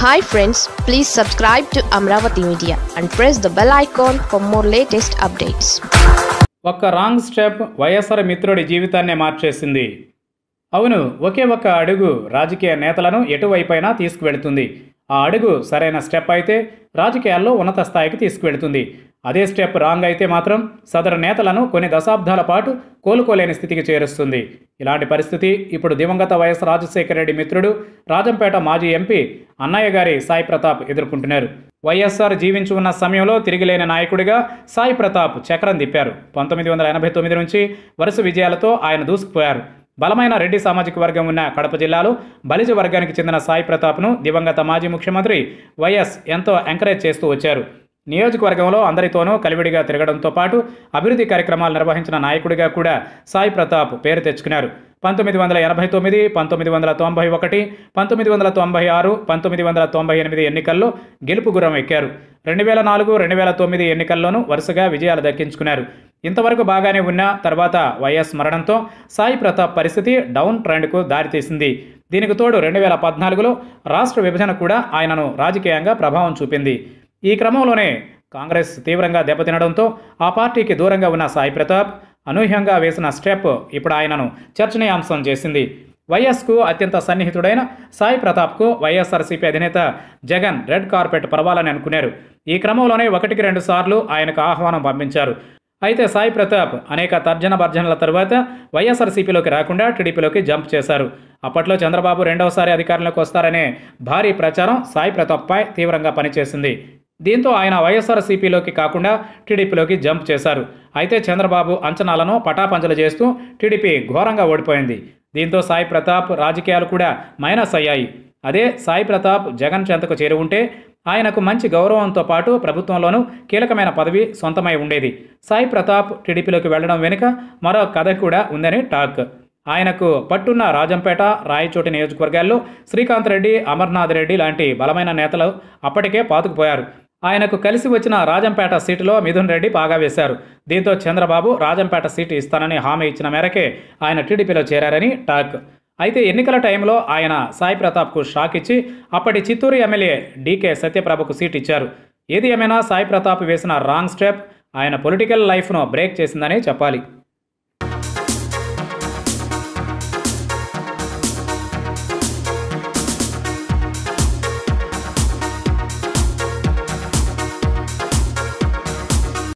hi friends please subscribe to Amaravati media and press the bell icon for more latest updates ఒక్క wrong step YSR మిత్రుడి జీవితాన్నే మార్చేసింది అవును ఒకే ఒక్క అడుగు రాజకీయ నేతలను ఎటువైపైనా తీసుకువెళుతుంది ఆ అడుగు సరైన స్టెప్ అయితే రాజకీయాల్లో ఉన్నత స్థాయికి తీసుకువెళుతుంది అదే స్టెప్ రాంగ్ అయితే మాత్రం సదరు నేతలను కొన్ని దశాబ్దాల పాటు కోలుకోలేని స్థితికి చేరుస్తుంది ఇలాంటి పరిస్థితి ఇప్పుడు దివంగత వైఎస్ రాజశేఖర రెడ్డి మిత్రుడు రాజంపేట మాజీ ఎంపీ అన్నయ్య గారి సాయి ప్రతాప్ ఎదుర్కొంటున్నారు వైఎస్ఆర్ జీవించి ఉన్న సమయంలో తిరిగిలేని నాయకుడిగా సాయి ప్రతాప్ చక్రం తిప్పారు పంతొమ్మిది వందల ఎనభై తొమ్మిది నుంచి వరుస విజయాలతో ఆయన దూసుకుపోయారు బలమైన రెడ్డి సామాజిక వర్గం ఉన్న కడప జిల్లాలో బలిజ వర్గానికి చెందిన సాయి ప్రతాప్ను దివంగత మాజీ ముఖ్యమంత్రి వైఎస్ ఎంతో ఎంకరేజ్ చేస్తూ వచ్చారు నియోజకవర్గంలో అందరితోనూ కలివిడిగా తిరగడంతో పాటు అభివృద్ధి కార్యక్రమాలు నిర్వహించిన నాయకుడిగా కూడా సాయి ప్రతాప్ పేరు తెచ్చుకున్నారు పంతొమ్మిది వందల ఎనభై తొమ్మిది పంతొమ్మిది వందల తొంభై ఒకటి పంతొమ్మిది వందల తొంభై ఆరు పంతొమ్మిది వందల తొంభై ఎనిమిది ఎన్నికల్లో గెలుపు గుర్రం ఎక్కారు రెండు వేల నాలుగు రెండు వేల తొమ్మిది ఎన్నికల్లోనూ వరుసగా విజయాలు దక్కించుకున్నారు ఇంతవరకు బాగానే ఉన్న తర్వాత వైఎస్ మరణంతో సాయి ప్రతాప్ పరిస్థితి డౌన్ ట్రెండ్కు దారితీసింది దీనికి తోడు రెండు వేల పద్నాలుగులో రాష్ట్ర విభజన కూడా ఆయనను రాజకీయంగా ప్రభావం చూపింది ఈ క్రమంలోనే కాంగ్రెస్ తీవ్రంగా దెబ్బతినడంతో ఆ పార్టీకి దూరంగా ఉన్న సాయి ప్రతాప్ అనూహ్యంగా వేసిన స్టెప్ ఇప్పుడు ఆయనను చర్చనీయాంశం చేసింది వైఎస్కు అత్యంత సన్నిహితుడైన సాయి ప్రతాప్కు వైఎస్ఆర్సీపీ అధినేత జగన్ రెడ్ కార్పెట్ పరవాలని అనుకున్నారు ఈ క్రమంలోనే ఒకటికి రెండు సార్లు ఆయనకు ఆహ్వానం పంపించారు అయితే సాయి ప్రతాప్ అనేక తర్జన భర్జనల తరువాత వైఎస్ఆర్సీపీలోకి రాకుండా టీడీపీలోకి జంప్ చేశారు అప్పట్లో చంద్రబాబు రెండవసారి అధికారంలోకి వస్తారనే భారీ ప్రచారం సాయి ప్రతాప్పై తీవ్రంగా పనిచేసింది దీంతో ఆయన వైఎస్ఆర్సీపీలోకి కాకుండా టీడీపీలోకి జంప్ చేశారు అయితే చంద్రబాబు అంచనాలను పటాపంచలు చేస్తూ టీడీపీ ఘోరంగా ఓడిపోయింది దీంతో సాయి ప్రతాప్ రాజకీయాలు కూడా మైనస్ అయ్యాయి అదే సాయి ప్రతాప్ జగన్ చెంతకు చేరుంటే ఆయనకు మంచి గౌరవంతో పాటు ప్రభుత్వంలోనూ కీలకమైన పదవి సొంతమై ఉండేది సాయి ప్రతాప్ టీడీపీలోకి వెళ్లడం వెనుక మరో కథ కూడా ఉందని టాక్ ఆయనకు పట్టున్న రాజంపేట రాయచోటి నియోజకవర్గాల్లో శ్రీకాంత్ రెడ్డి అమర్నాథ్ రెడ్డి లాంటి బలమైన నేతలు అప్పటికే పాతుకుపోయారు ఆయనకు కలిసి వచ్చిన రాజంపేట సీటులో మిథున్ రెడ్డి పాగా వేశారు దీంతో చంద్రబాబు రాజంపేట సీటు ఇస్తానని హామీ ఇచ్చిన మేరకే ఆయన టీడీపీలో చేరారని టాక్ అయితే ఎన్నికల టైంలో ఆయన సాయి ప్రతాప్కు షాక్ ఇచ్చి అప్పటి చిత్తూరు ఎమ్మెల్యే డీకే సత్యప్రభకు సీట్ ఇచ్చారు ఏది ఏమైనా సాయి ప్రతాప్ వేసిన రాంగ్ స్టెప్ ఆయన పొలిటికల్ లైఫ్ను బ్రేక్ చేసిందని చెప్పాలి